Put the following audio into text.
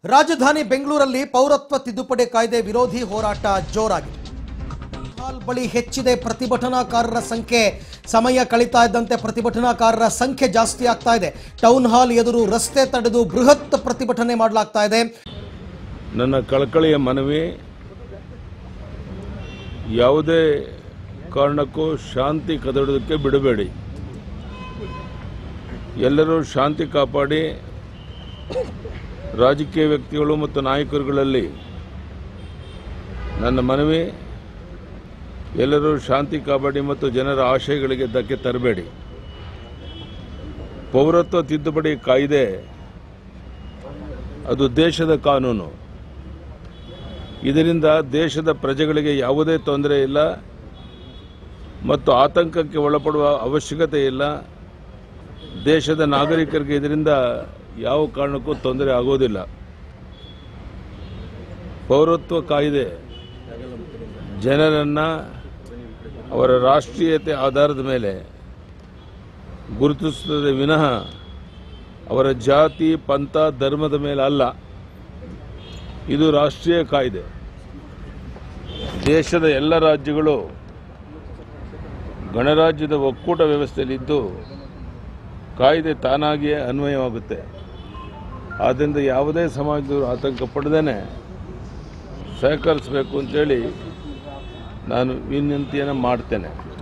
ರಾಜಧಾನಿ ಬೆಂಗಳೂರಲ್ಲಿ ಪೌರತ್ವ ತಿದ್ದುಪಡಿ ಕಾಯ್ದೆ ವಿರೋಧಿ ಹೋರಾಟ ಜೋರಾಗಿದೆ ಹಾಲ್ ಬಳಿ ಹೆಚ್ಚಿದೆ ಪ್ರತಿಭಟನಾಕಾರರ ಸಂಖ್ಯೆ ಸಮಯ ಕಳೀತಾ ಇದ್ದಂತೆ ಪ್ರತಿಭಟನಾಕಾರರ ಸಂಖ್ಯೆ ಜಾಸ್ತಿ ಆಗ್ತಾ ಇದೆ ಟೌನ್ ಹಾಲ್ ಎದುರು ರಸ್ತೆ ತಡೆದು ಬೃಹತ್ ಪ್ರತಿಭಟನೆ ಮಾಡಲಾಗ್ತಾ ಇದೆ ನನ್ನ ಕಳಕಳಿಯ ಮನವಿ ಯಾವುದೇ ಕಾರಣಕ್ಕೂ ಶಾಂತಿ ಕದಡೋದಕ್ಕೆ ಬಿಡಬೇಡಿ ಎಲ್ಲರೂ ಶಾಂತಿ ಕಾಪಾಡಿ ರಾಜಕೀಯ ವ್ಯಕ್ತಿಗಳು ಮತ್ತು ನಾಯಕರುಗಳಲ್ಲಿ ನನ್ನ ಮನವಿ ಎಲ್ಲರೂ ಶಾಂತಿ ಕಾಪಾಡಿ ಮತ್ತು ಜನರ ಆಶಯಗಳಿಗೆ ಧಕ್ಕೆ ತರಬೇಡಿ ಪೌರತ್ವ ತಿದ್ದುಪಡಿ ಕಾಯ್ದೆ ಅದು ದೇಶದ ಕಾನೂನು ಇದರಿಂದ ದೇಶದ ಪ್ರಜೆಗಳಿಗೆ ಯಾವುದೇ ತೊಂದರೆ ಇಲ್ಲ ಮತ್ತು ಆತಂಕಕ್ಕೆ ಒಳಪಡುವ ಅವಶ್ಯಕತೆ ಇಲ್ಲ ದೇಶದ ನಾಗರಿಕರಿಗೆ ಇದರಿಂದ ಯಾವ ಕಾರಣಕ್ಕೂ ತೊಂದರೆ ಆಗೋದಿಲ್ಲ ಪೌರತ್ವ ಕಾಯ್ದೆ ಜನರನ್ನು ಅವರ ರಾಷ್ಟ್ರೀಯತೆ ಆಧಾರದ ಮೇಲೆ ಗುರುತಿಸುತ್ತದೆ ವಿನಃ ಅವರ ಜಾತಿ ಪಂಥ ಧರ್ಮದ ಮೇಲೆ ಅಲ್ಲ ಇದು ರಾಷ್ಟ್ರೀಯ ಕಾಯ್ದೆ ದೇಶದ ಎಲ್ಲ ರಾಜ್ಯಗಳು ಗಣರಾಜ್ಯದ ಒಕ್ಕೂಟ ವ್ಯವಸ್ಥೆಯಲ್ಲಿದ್ದು ಕಾಯ್ದೆ ತಾನಾಗಿಯೇ ಅನ್ವಯವಾಗುತ್ತೆ ಆದ್ದರಿಂದ ಯಾವುದೇ ಸಮಾಜದವರು ಆತಂಕ ಪಡದೇನೆ ಸಹಕರಿಸಬೇಕು ಅಂತೇಳಿ ನಾನು ವಿನಂತಿಯನ್ನು ಮಾಡ್ತೇನೆ